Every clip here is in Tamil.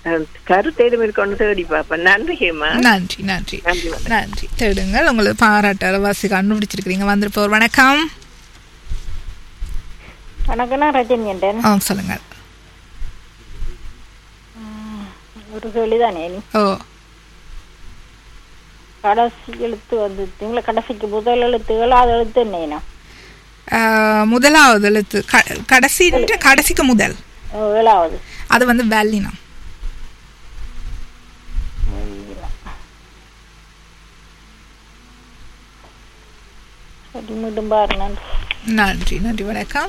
அஹ், கருத்தேடும் இருக்கணும் தேடி பார்ப்பேன் நன்றி ஹேமா நன்றி நன்றி நன்றி வணக்கம். நன்றி தேடுங்கள் உங்களுக்கு பாராட்டு அலவாசி கண்டுபிடிச்சிருக்கிறீங்க வந்திருப்போர் வணக்கம் வணக்கம் நான் ரஜினி என்றேன் ஆ சொல்லுங்கள் ஒரு கேள்விதானே நீ ஓ கடைசி எழுத்து வந்து திங்கள கடைசிக்கு முதல் எழுத்து ஏழாவது எழுத்து என்னேனா ஆ, முதலாவது எழுத்து க- கடைசி கடைசிக்கு முதல் ஏழாவது அது வந்து வேலினம் சரி மீண்டும் பாரு நன்றி நன்றி நன்றி வணக்கம்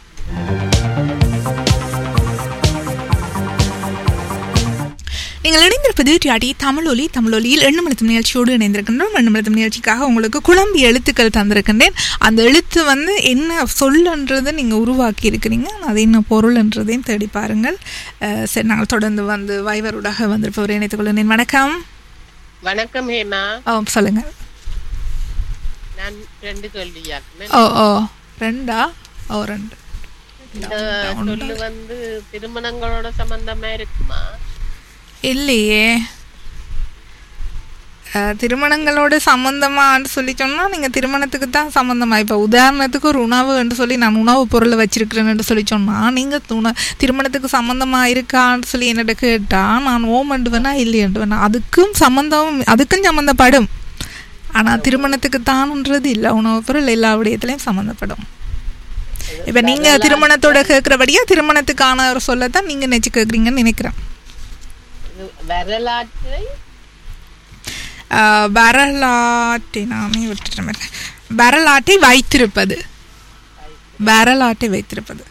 நீங்கள் இணைந்திருப்பது டிஆடி தமிழொலி தமிழொலியில் எண்ணமிழுத்தும் நிகழ்ச்சியோடு இணைந்திருக்கின்றோம் எண்ணமிழுத்தும் நிகழ்ச்சிக்காக உங்களுக்கு குழம்பி எழுத்துக்கள் தந்திருக்கின்றேன் அந்த எழுத்து வந்து என்ன சொல்லுன்றதை நீங்கள் உருவாக்கி இருக்கிறீங்க அது என்ன பொருள்ன்றதையும் தேடி பாருங்கள் அஹ், சரி நாங்கள் தொடர்ந்து வந்து வைவருடாக வந்திருப்பவர் இணைத்துக் கொள்கிறேன் வணக்கம் வணக்கம் ஹேமா ஓ சொல்லுங்கள் நான் ரெண்டு கேள்வியாக்குனேன் ஓ ஓ ரெண்டா ஓ ரெண்டு இந்த சொல்லு வந்து திருமணங்களோட சம்பந்தமா இருக்குமா இல்லையே அஹ், திருமணங்களோட சம்பந்தமான்னு சொல்லி சொன்னா நீங்க திருமணத்துக்கு தான் சம்பந்தமா இப்ப உதாரணத்துக்கு ஒரு உணவுன்னு சொல்லி நான் உணவு பொருளை வச்சிருக்கிறேன்னு சொல்லி சொன்னா நீங்க துண திருமணத்துக்கு சம்பந்தமா இருக்கான்னு சொல்லி என்னிட்ட கேட்டா நான் ஓமண்டுவேனா இல்லையண்டுவேனா அதுக்கும் சம்பந்தம் அதுக்கும் சம்பந்தப்படும் ஆனா திருமணத்துக்கு தான்ன்றது இல்லை உணவு பொருள் எல்லா விடயத்திலையும் சம்பந்தப்படும் இப்ப நீங்க திருமணத்தோட கேட்கிறபடியா திருமணத்துக்கான ஒரு சொல்லத்தான் நீங்க நினைச்சு கேட்குறீங்கன்னு நினைக்கிறேன் இது வரலாற்றை ஆஹ் வரலாற்றை நானே விட்டுட்டேன் வரலாற்றை வைத்திருப்பது வரலாற்றை வைத்திருப்பது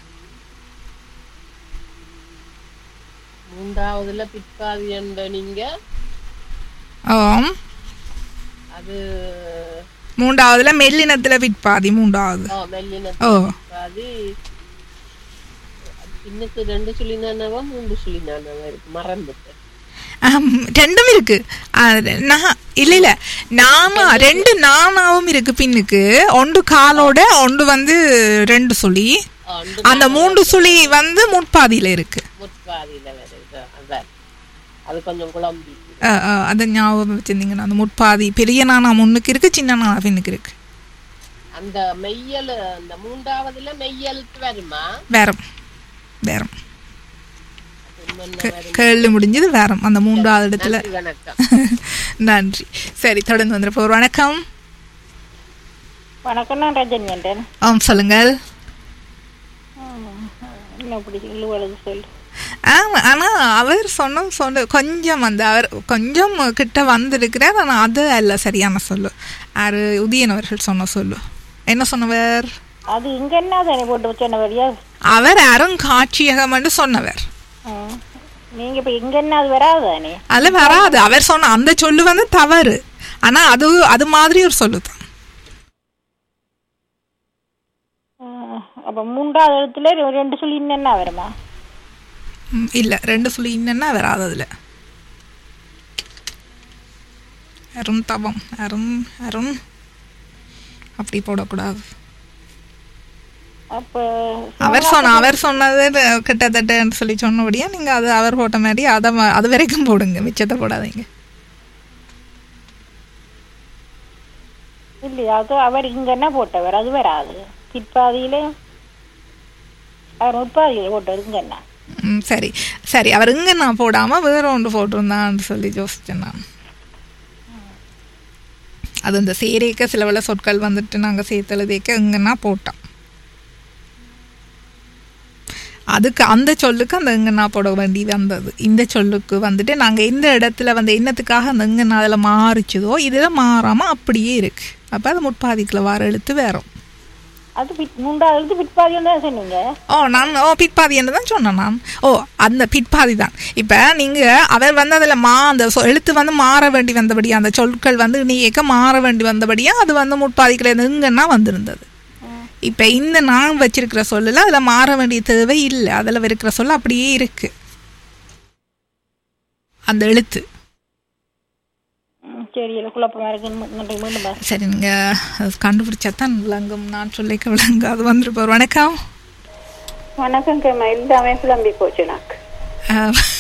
மூன்றாவதுல பிற்பாதி என்ற நீங்க ஆம் அது மூன்றாவதுல மெல்லினத்துல பிற்பாதி மூன்றாவது ஓ, மெல்லின ஓ பிற்பாதி இன்னுக்கு ரெண்டு சுழினானவா மூன்று சுழினானவா இருக்கு மறந்துட்டேன் ஆம், ரெண்டும் இருக்கு அது நான் இல்ல இல்ல நானா ரெண்டு நானாவும் இருக்கு பின்னுக்கு ஒன்று காலோட ஒன்று வந்து ரெண்டு சுழி ஆ, ஒன்று அந்த மூன்று சுழி வந்து முற்பாதியில இருக்கு முற்பாதியில வருது அதான் அது கொஞ்சம் குழம்பி அஹ், அஹ், அதை ஞாபகம் வச்சிருந்தீங்கன்னா அந்த முற்பாதி பெரிய நானா முன்னுக்கு இருக்கு சின்ன நானா பின்னுக்கு இருக்கு அந்த மெய்யல் அந்த மூன்றாவதுல மெய்யலுக்கு வருமா வேறம் வேறம் என்னென்ன வரும்? கேள்வி முடிஞ்சது வேறம் அந்த மூன்றாவது இடத்துல நன்றி, வணக்கம் நன்றி சரி தொடர்ந்து வந்துருப்போம் ஒரு வணக்கம் வணக்கம் நான் ரஜினி என்றேன் ஆம் சொல்லுங்கள் என்ன அப்படி இழுவழுது சொல்லு ஆமா ஆனா அவர் சொன்ன சொன்ன கொஞ்சம் அந்த அவர் கொஞ்சம் கிட்ட வந்திருக்கிறார் ஆனா அது அல்ல சரியான சொல்லு யாரு உதயன் அவர்கள் சொன்ன சொல்லு என்ன சொன்னவர் அது இங்க என்ன தானே போட்டு சொன்னபடியா அவர் அருங்காட்சியகம் என்று சொன்னவர் ம். நீங்க இப்ப இங்க என்ன அது வராது தானே அது வராது அவர் சொன்ன அந்த சொல்லு வந்து தவறு ஆனா அது அது மாதிரி ஒரு சொல்லு தான் ம். அப்ப மூன்றாவது எழுத்துல ரெ- ரெண்டு சொல்லி என்ன வருமா ம், இல்ல ரெண்டு சொல்லி என்னன்னா வராது அதுல அருண் தவம் அருண் அருண் அப்படி போடக்கூடாது அப்ப அவர் சொன்ன அவர் சொன்னது கிட்டத்தட்டன்னு சொல்லி சொன்னபடியா நீங்க அது அவர் போட்ட மாதிரி அதை ம- அது வரைக்கும் போடுங்க மிச்சத்தை போடாதீங்க இல்லையா அது அவர் இங்க என்ன போட்டவர் அது வராது பிற்பாதியில அவர் முற்பாதியில போட்டவர் இங்க என்ன ம் சரி சரி அவர் இங்க நான் போடாம வேற ஒன்று போட்டிருந்தான்னு சொல்லி யோசிச்சேன் நான் அது இந்த சேரேக்க சில வேளை சொற்கள் வந்துட்டு நாங்கள் சேர்த்தெழுதிக்க இங்கன்னா போட்டோம் அதுக்கு அந்த சொல்லுக்கு அந்த இங்கண்ணா போட வேண்டி வந்தது இந்த சொல்லுக்கு வந்துட்டு நாங்கள் எந்த இடத்துல வந்து என்னத்துக்காக அந்த இங்கண்ணா அதில் மாறிச்சதோ இதில் மாறாமல் அப்படியே இருக்கு அப்போ அது முற்பாதிக்கில் வர எழுத்து வேறும் அது பிற்- மூன்றாவது எழுத்து பிற்பாதி தான் சொன்னீங்க ஓ நான் ஓ பிற்பாதி என்று தான் சொன்னேன் நான் ஓ அந்த பிற்பாதி தான் இப்போ நீங்கள் அவர் வந்து அதில் மா அந்த சொ- எழுத்து வந்து மாற வேண்டி வந்தபடியா அந்த சொற்கள் வந்து நீக்க மாற வேண்டி வந்தபடியா அது வந்து முற்பாதிக்கில் இங்கன்னா வந்திருந்தது இப்போ இந்த நான் வச்சிருக்கிற சொல்லல அதில் மாற வேண்டிய தேவை இல்லை அதில் இருக்கிற சொல்ல அப்படியே இருக்கு அந்த எழுத்து ம், சரி இல்லை குழப்பமா இருக்கு நன்றி மீண்டும் பாருங்க. சரி நீங்கள் கண்டுபிடிச்சா தான் விளங்கும் நான் சொல்லிக்க விளங்கும் அது வந்துருப்பார் வணக்கம் வணக்கம் கேமா எல்லாமே குழம்பி போச்சு எனக்கு அஹ்,